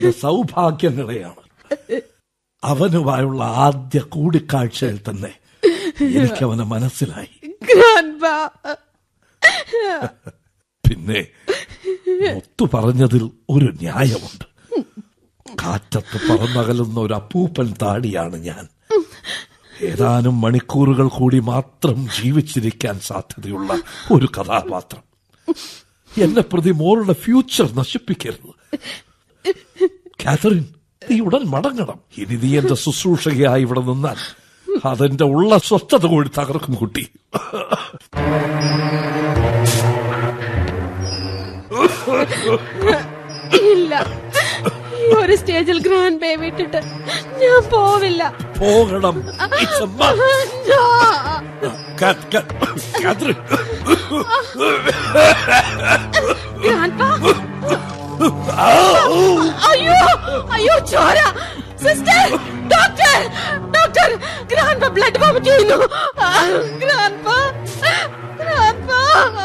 എന്റെ സൗഭാഗ്യങ്ങളെയാണ് അവനുമായുള്ള ആദ്യ കൂടിക്കാഴ്ചയിൽ തന്നെ എനിക്ക് അവനെ മനസ്സിലായി ഗ്രാൻഡ്പാ പിന്നെ ഒത്തു പറഞ്ഞതിൽ ഒരു ന്യായമുണ്ട് കാറ്റത്ത് പറന്നകലുന്ന ഒരു അപ്പൂപ്പൻ താടിയാണ് ഞാൻ ഏതാനും മണിക്കൂറുകൾ കൂടി മാത്രം ജീവിച്ചിരിക്കാൻ സാധ്യതയുള്ള ഒരു കഥാപാത്രം എന്നെ പ്രതി മോളുടെ ഫ്യൂച്ചർ നശിപ്പിക്കരുത് കാതറിൻ നീ ഉടൻ മടങ്ങണം ഇനി നീ എന്റെ ശുശ്രൂഷകയായി ഇവിടെ നിന്നാൽ അതെന്റെ ഉള്ള സ്വസ്ഥത കൂടി തകർക്കും കുട്ടി ഇല്ല ഈ ഒരു സ്റ്റേജിൽ ഗ്രാൻഡ് ബേ വിട്ടിട്ട് ഞാൻ പോവില്ല പോകണം It's a must. No. കാ- കാ- കാതറിൻ ഗ്രാൻഡ്പാ അയ്യോ അയ്യോ ചോര sister doctor doctor grandpa blood vomit ചെയ്യുന്നു ഗ്രാൻഡ്പാ ഗ്രാൻഡ്പാ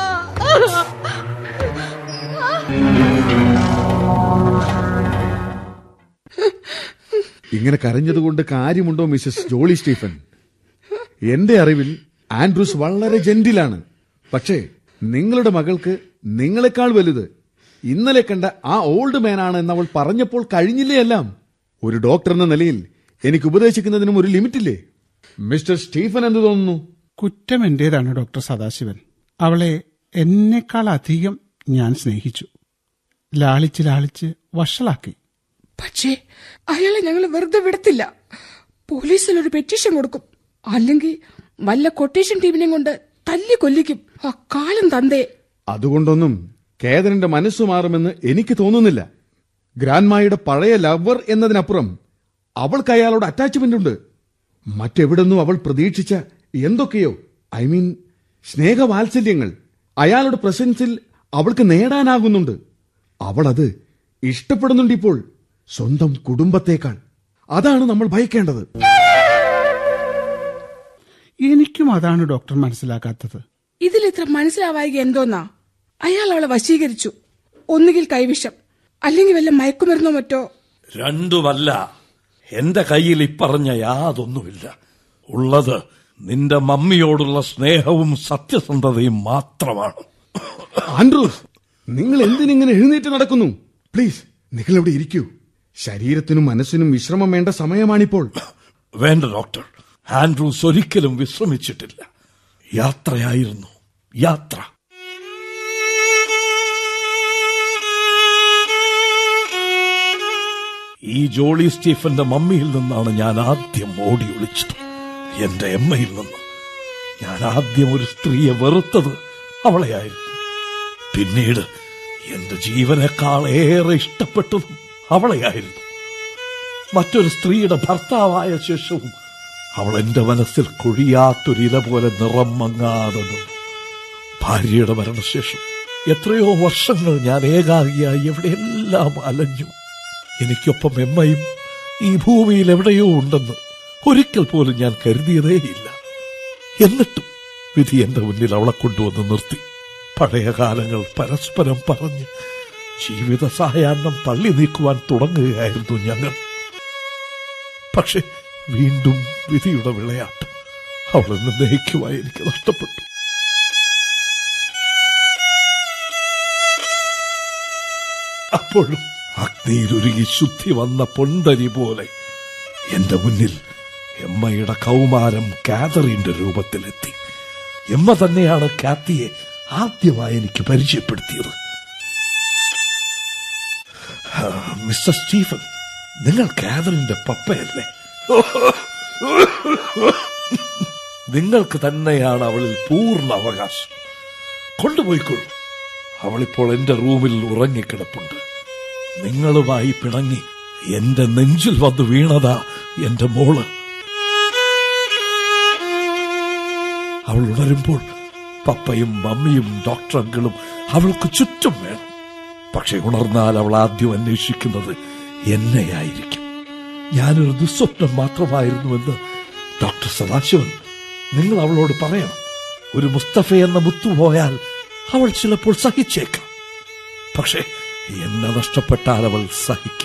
ഇങ്ങനെ കരഞ്ഞതുകൊണ്ട് കാര്യമുണ്ടോ മിസ്സസ് ജോളി സ്റ്റീഫൻ എന്റെ അറിവിൽ ആൻഡ്രൂസ് വളരെ ജെന്റിലാണ് പക്ഷേ നിങ്ങളുടെ മകൾക്ക് നിങ്ങളെക്കാൾ വലുത് ഇന്നലെ കണ്ട ആ ഓൾഡ് മാനാണ് എന്ന് അവൾ പറഞ്ഞപ്പോൾ കഴിഞ്ഞില്ലേ എല്ലാം ഒരു ഡോക്ടർ എന്ന നിലയിൽ എനിക്ക് ഉപദേശിക്കുന്നതിനും ഒരു ലിമിറ്റില്ലേ മിസ്റ്റർ സ്റ്റീഫൻ എന്ത് തോന്നുന്നു കുറ്റം എന്റേതാണ് ഡോക്ടർ സദാശിവൻ അവളെ എന്നെക്കാൾ അധികം ഞാൻ സ്നേഹിച്ചു ലാളിച്ച് ലാളിച്ച് വഷളാക്കി പക്ഷേ അയാളെ ഞങ്ങൾ വെറുതെ വിടത്തില്ല പോലീസിൽ ഒരു പെറ്റീഷൻ കൊടുക്കും അല്ലെങ്കിൽ വല്ല കൊട്ടേഷൻ ടീമിനെയും കൊണ്ട് തല്ലി കൊല്ലിക്കും ആ കാലം തന്തേ അതുകൊണ്ടൊന്നും കേതനന്റെ മനസ്സു മാറുമെന്ന് എനിക്ക് തോന്നുന്നില്ല ഗ്രാൻഡ്മായുടെ പഴയ ലവർ എന്നതിനപ്പുറം അവൾക്ക് അയാളോട് അറ്റാച്ച്മെന്റ് ഉണ്ട് മറ്റെവിടെന്നും അവൾ പ്രതീക്ഷിച്ച എന്തൊക്കെയോ ഐ മീൻ സ്നേഹവാത്സല്യങ്ങൾ അയാളുടെ പ്രസൻസിൽ അവൾക്ക് നേടാനാകുന്നുണ്ട് അവൾ അത് ഇഷ്ടപ്പെടുന്നുണ്ട് ഇപ്പോൾ സ്വന്തം കുടുംബത്തേക്കാൾ അതാണ് നമ്മൾ ഭയക്കേണ്ടത് എനിക്കും അതാണ് ഡോക്ടർ മനസ്സിലാക്കാത്തത് ഇതിൽ ഇത്ര മനസ്സിലാവായിക എന്തോന്നാ അയാൾ അവളെ വശീകരിച്ചു ഒന്നുകിൽ കൈവിഷം അല്ലെങ്കിൽ വല്ല മയക്കുമരുന്നോ മറ്റോ രണ്ടുമല്ല എന്റെ കയ്യിൽ ഇപ്പറഞ്ഞ യാതൊന്നുമില്ല ഉള്ളത് നിന്റെ മമ്മിയോടുള്ള സ്നേഹവും സത്യസന്ധതയും മാത്രമാണ് ആൻഡ്രൂസ് നിങ്ങൾ എന്തിനിങ്ങനെ എഴുന്നേറ്റ് നടക്കുന്നു പ്ലീസ് നിങ്ങൾ ഇവിടെ ഇരിക്കൂ ശരീരത്തിനും മനസ്സിനും വിശ്രമം വേണ്ട സമയമാണിപ്പോൾ വേണ്ട ഡോക്ടർ ആൻഡ്രൂസ് ഒരിക്കലും വിശ്രമിച്ചിട്ടില്ല യാത്രയായിരുന്നു യാത്ര ഈ ജോളി സ്റ്റീഫന്റെ മമ്മിയിൽ നിന്നാണ് ഞാൻ ആദ്യം ഓടി ഒളിച്ചത് എന്റെ എമ്മയിൽ നിന്ന് ഞാൻ ആദ്യം ഒരു സ്ത്രീയെ വെറുത്തത് അവളെയായിരുന്നു പിന്നീട് എന്റെ ജീവനേക്കാൾ ഏറെ ഇഷ്ടപ്പെട്ടതും അവളെയായിരുന്നു മറ്റൊരു സ്ത്രീയുടെ ഭർത്താവായ ശേഷവും അവൾ എന്റെ മനസ്സിൽ കൊഴിയാത്തൊരില പോലെ നിറം മങ്ങാതെ നിന്നു ഭാര്യയുടെ മരണശേഷം എത്രയോ വർഷങ്ങൾ ഞാൻ ഏകാഗിയായി എവിടെയെല്ലാം അലഞ്ഞു എനിക്കൊപ്പം എമ്മയും ഈ ഭൂമിയിൽ എവിടെയോ ഉണ്ടെന്ന് ഒരിക്കൽ പോലും ഞാൻ കരുതിയതേയില്ല എന്നിട്ടും വിധി എന്റെ മുന്നിൽ അവളെ കൊണ്ടുവന്ന് നിർത്തി പഴയ കാലങ്ങൾ പരസ്പരം പറഞ്ഞ് ജീവിത സായാഹ്നം തള്ളി നീക്കുവാൻ തുടങ്ങുകയായിരുന്നു ഞങ്ങൾ പക്ഷെ വീണ്ടും വിധിയുടെ വിളയാട്ടം അവളെന്ന് നയിക്കുവാൻ എനിക്ക് നഷ്ടപ്പെട്ടു അപ്പോഴും അഗ്നിയിലൊരുങ്ങി ശുദ്ധി വന്ന പൊന്തരി പോലെ എന്റെ മുന്നിൽ എമ്മയുടെ കൗമാരം കാതറിന്റെ രൂപത്തിലെത്തി എമ്മ തന്നെയാണ് കാത്തിയെ ആദ്യമായി എനിക്ക് പരിചയപ്പെടുത്തിയത് ആ, മിസ്റ്റർ സ്റ്റീഫൻ നിങ്ങൾ കാതറിന്റെ പപ്പയല്ലേ നിങ്ങൾക്ക് തന്നെയാണ് അവളിൽ പൂർണ്ണ അവകാശം കൊണ്ടുപോയിക്കൊള്ളൂ അവളിപ്പോൾ എന്റെ റൂമിൽ ഉറങ്ങിക്കിടപ്പുണ്ട് നിങ്ങളുമായി പിണങ്ങി എന്റെ നെഞ്ചിൽ വന്ന് വീണതാ എന്റെ മോള് അവൾ ഉണരുമ്പോൾ പപ്പയും മമ്മിയും ഡോക്ടർ അങ്കിളും അവൾക്ക് ചുറ്റും വേണം പക്ഷെ ഉണർന്നാൽ അവൾ ആദ്യം അന്വേഷിക്കുന്നത് എന്നെയായിരിക്കും ഞാനൊരു ദുസ്വപ്നം മാത്രമായിരുന്നുവെന്ന് ഡോക്ടർ സദാശിവൻ നിങ്ങൾ അവളോട് പറയണം ഒരു മുസ്തഫ എന്ന മുത്തു പോയാൽ അവൾ ചിലപ്പോൾ സഹിച്ചേക്കാം പക്ഷേ എന്നെ നഷ്ടപ്പെട്ടാൽ അവൾ സഹിക്കും